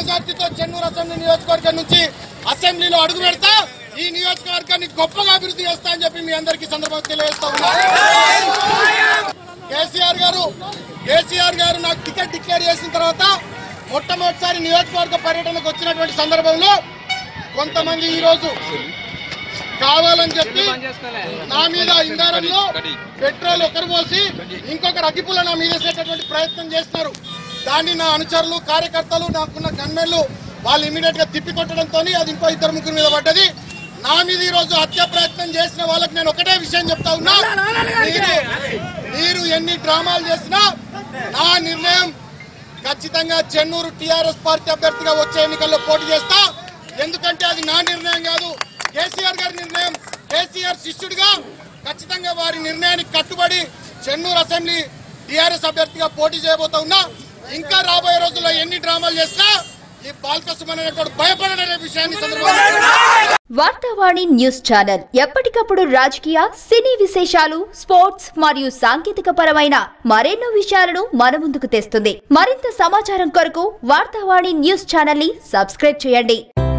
మెజార్టీతో చెన్నూరు అసెంబ్లీ నియోజకవర్గం నుంచి అసెంబ్లీలో అడుగు పెడతా ఈ నియోజకవర్గాన్ని గొప్పగా అభివృద్ధి చేస్తా అని చెప్పి మీ అందరికీ ఈ సందర్భంగా తెలియజేస్తా ఉన్నా కేసీఆర్ గారు కేసీఆర్ గారు నాకు టికెట్ డిక్లేర్ చేసిన తర్వాత మొట్టమొదటిసారి నియోజకవర్గ పర్యటనకు వచ్చినటువంటి సందర్భంలో కొంతమంది ఈ రోజు కావాలని చెప్పి నా మీద ఇంగారంలో పెట్రోల్ ఒకరు పోసి ఇంకొకరు అగ్గిపుల్ల నా మీద వేసేటటువంటి ప్రయత్నం చేస్తున్నారు దాన్ని నా అనుచరులు కార్యకర్తలు నాకున్న గన్మెన్లు వాళ్ళు ఇమీడియట్ గా తిప్పి కొట్టడంతో అది ఇంకో ఇద్దరు ముగ్గురు మీద పడ్డది నా మీద ఈ రోజు హత్య ప్రయత్నం చేసిన వాళ్ళకి నేను ఒకటే విషయం చెప్తా ఉన్నా మీరు మీరు ఎన్ని డ్రామాలు చేసినా నా నిర్ణయం ఖచ్చితంగా చెన్నూరు టిఆర్ఎస్ పార్టీ అభ్యర్థిగా వచ్చే ఎన్నికల్లో పోటీ చేస్తా ఎందుకంటే అది నా నిర్ణయం కాదు కేసీఆర్ గారి నిర్ణయం కేసీఆర్ శిష్యుడిగా ఖచ్చితంగా వారి నిర్ణయానికి కట్టుబడి చెన్నూరు అసెంబ్లీ టిఆర్ఎస్ అభ్యర్థిగా పోటీ చేయబోతా ఉన్నా ఇంకా రాబోయే రోజుల్లో ఎన్ని డ్రామాలు చేసినా ఈ బాల్కసుమన్ అనేటువంటి భయపడనే విషయాన్ని ఈ సందర్భంగా వార్తావాణి న్యూస్ ఛానల్ ఎప్పటికప్పుడు రాజకీయ సినీ విశేషాలు స్పోర్ట్స్ మరియు సాంకేతిక పరమైన మరెన్నో విషయాలను మన ముందుకు తెస్తుంది మరింత సమాచారం కొరకు వార్తావాణి న్యూస్ ఛానల్ ని సబ్స్క్రైబ్ చేయండి